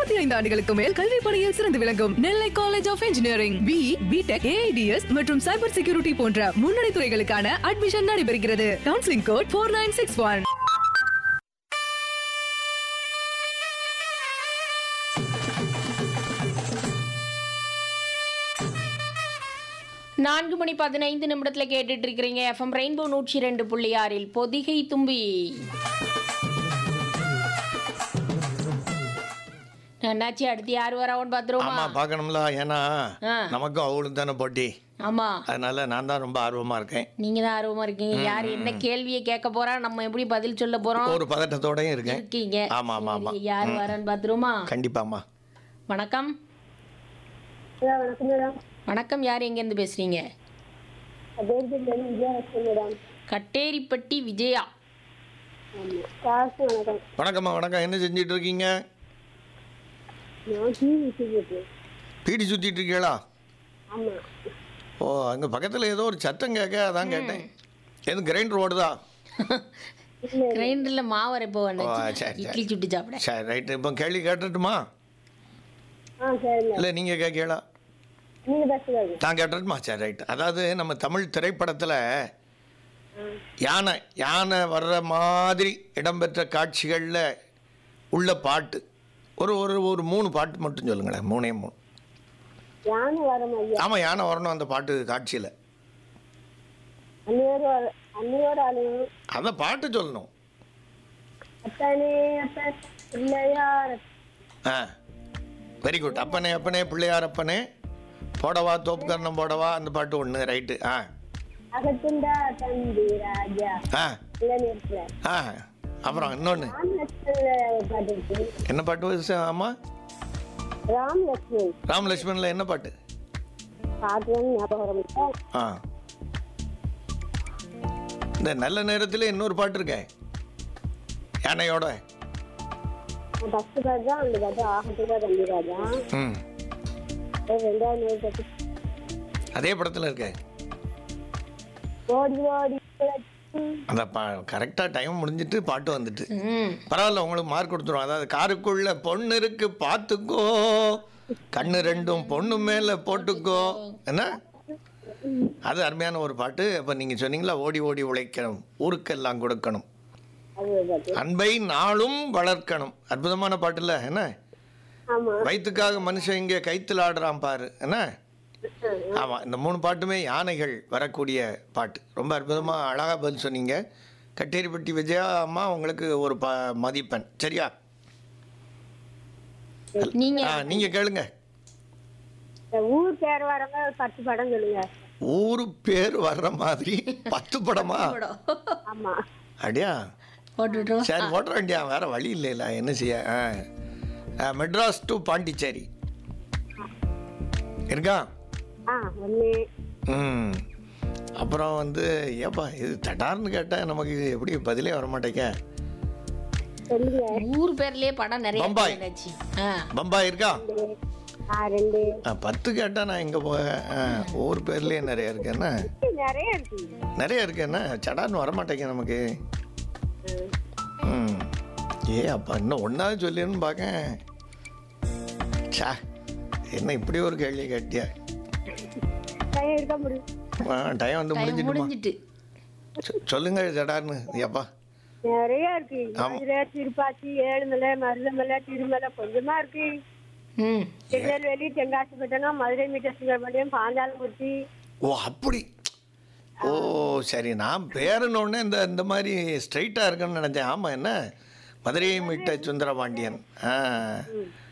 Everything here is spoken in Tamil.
இருபத்தி ஐந்து ஆண்டுகளுக்கு மேல் கல்வி பணியில் சிறந்து விளங்கும் Nellai college of engineering B BTech AIDS மற்றும் சைபர் செக்யூரிட்டி போன்ற முன்னணி துறைகளுக்கான அட்மிஷன் நடைபெறுகிறது counselling code four nine six one நான்கு மணி பதினைந்து நிமிடத்துல கேட்டுட்டு இருக்கிறீங்க எஃப்எம் ரெயின்போ நூற்றி ரெண்டு புள்ளி ஆறில் பொதிகை தும்பி என்னாச்சு அடுத்து யார் வராவோன்னு ஆமா பாத்துருவோமா பார்க்கணும்ல ஏன்னா ஆ. நமக்கும் அவளும் தானே போட்டி ஆமா அதனால நான் தான் ரொம்ப ஆர்வமா இருக்கேன் நீங்க தான் ஆர்வமா இருக்கீங்க யார் என்ன கேள்வியை கேட்க போறா நம்ம எப்படி பதில் சொல்ல போறோம் ஒரு பதட்டத்தோடயும் இருக்கேன் இருக்கீங்க ஆமா ஆமா ஆமா சரி, யார் வரான்னு பாத்துருவோமா கண்டிப்பாம்மா வணக்கம் வணக்கம் மேடம் வணக்கம் யார் எங்க இருந்து பேசுறீங்க பேர்பேட்லேருந்து விஜயலட்சுமி மேடம் கட்டேரிப்பட்டி விஜயா ஆமாம் காசு வணக்கம் வணக்கம்மா வணக்கம் என்ன செஞ்சிட்டு இருக்கீங்க நான் டிவி வச்சுக்கிட்டு பீடி சுத்திட்டு இருக்கீங்களா ஆமாம் ஓ அங்க பக்கத்துல ஏதோ ஒரு சத்தம் கேட்க அதான் கேட்டேன் எதுவும் கிரைண்டர் ஓடுதா கிரைண்டர்ல மாவு அரைப்போ ஓ, சரி, சரி. இட்லி சுட்டு சாப்பிட சரி ரைட்டு இப்போ கேள்வி கேட்டுட்டுமா ஆ சரி இல்லை நீங்கள் கேட்கலா நீங்கள் பேசுகிறாங்க நான் கேட்டுட்டுமா சரி ரைட் அதாவது நம்ம தமிழ் திரைப்படத்தில் யானை யானை வர்ற மாதிரி இடம்பெற்ற காட்சிகளில் உள்ள பாட்டு ஒரு ஒரு ஒரு மூணு பாட்டு மட்டும் சொல்லுங்களேன் மூணே மூணு யானை வரம் ஐயா ஆமாம் யானை வரணும் அந்த பாட்டு காட்சியில் அன்னியோர் வர- அன்னியோர் ஆலயம் அந்த பாட்டு சொல்லணும் அத்தானே அத்தான் பிள்ளையார் ஆ வெரி குட் அப்பனே அப்பனே பிள்ளையார் அப்பனே போடவா தோப்புக்கரணம் போடவா அந்த பாட்டு ஒன்று ரைட்டு ஆ அகத்துண்டா தம்பி ராஜா ஆ இல்லை நேரத்தில் ஆ அப்புறம் இன்னொன்று ராம் லட்சுமணில் ஒரு பாட்டு இருக்கு என்ன பாட்டு வருது ஆமாம் ராம் லட்சுமண் ராம் லட்சுமணில் என்ன பாட்டு பாட்டு வந்து ஞாபகம் வர முடியும் ஆ இந்த நல்ல நேரத்தில் இன்னொரு பாட்டு இருக்கேன் யானையோட ஃபஸ்ட்டு பாட்டு தான் அந்த பாட்டு ஆகத்துண்டா தம்பி ராஜா ம் அப்புறம் ரெண்டாவது நூறு பாட்டு அதே படத்தில் இருக்கேன் ஓடி ஓடி உழைச்சு. அந்த பா கரெக்டாக டைம் முடிஞ்சிட்டு பாட்டு வந்துட்டு ம் பரவாயில்ல உங்களுக்கு மார்க் கொடுத்துருவோம் அதாவது காருக்குள்ள பொண்ணு இருக்கு பார்த்துக்கோ கண்ணு ரெண்டும் பொண்ணு மேலே போட்டுக்கோ என்ன அது அருமையான ஒரு பாட்டு இப்போ நீங்கள் சொன்னீங்களா ஓடி ஓடி உழைக்கணும் ஊருக்கெல்லாம் கொடுக்கணும் அது ஒரு பாட்டு அன்பை நாளும் வளர்க்கணும் அற்புதமான பாட்டுல என்ன ஆமா வயிற்றுக்காக மனுஷன் இங்கே கைத்தில் ஆடுறான் பாரு என்ன ஆமாம் இந்த மூணு பாட்டுமே யானைகள் வரக்கூடிய பாட்டு ரொம்ப அற்புதமாக அழகாக பதில் சொன்னீங்க கட்டேரிப்பட்டி விஜயா அம்மா உங்களுக்கு ஒரு ப மதிப்பெண் சரியா நீங்க ஆ நீங்கள் கேளுங்க இந்த ஊர் பேர் வரவங்க ஒரு பத்து படம் சொல்லுங்க ஊரு பேர் வர்ற மாதிரி பத்து படமா ஆமா அப்படியா போட்டுட்டோம் சரி ஓட்ட வேண்டியா வேற வழி இல்லைல்ல என்ன செய்ய ஆ. ஆ, மெட்ராஸ் டு பாண்டிச்சேரி இருக்கா ஆ ஒண்ணு ம் அப்புறம் வந்து ஏப்பா இது தட்டார்னு கேட்டால் நமக்கு இது எப்படி பதிலே வர மாட்டேங்க சொல்லுங்க ஊர் பேர்லயே படம் நிறைய பம்பாய். இருந்துச்சு. ஆ பம்பாய் இருக்கா ஆ ரெண்டு ஆ, பத்து கேட்டால் நான் எங்கே போக ஆ, ஊர் பேர்லேயே நிறைய இருக்கேன்னா நிறைய இருக்கு நிறைய இருக்கேன்னா சடார்னு வர மாட்டேங்க நமக்கு ம் ஏ அப்பா இன்னும் ஒன்றாவது சொல்லின்னு பார்க்கேன் சா என்ன இப்படி ஒரு கேள்வி கேட்டியா டைம் இருக்க முடியும் ஆ டைம் வந்து டைம் முடிஞ்சிட்டுமா முடிஞ்சிட்டு சொ- சொல்லுங்க ஜடார்னு ஏப்பா நிறைய இருக்கு மதுரை திருப்பாச்சி ஏழுமலை மருதமலை திருமலை கொஞ்சமா இருக்கு ம் திருநெல்வேலி தென்காசிப்பட்டினம் மதுரை மீட்டர் சுங்கர்பாளையம் பாஞ்சாலமூர்த்தி ஓ அப்படி ஓ சரி நான் பேருனோடனே இந்த இந்த மாதிரி ஸ்ட்ரைட்டாக இருக்குன்னு நினச்சேன் ஆமாம் என்ன மதுரையை மீட்ட சுந்தரபாண்டியன் ஆ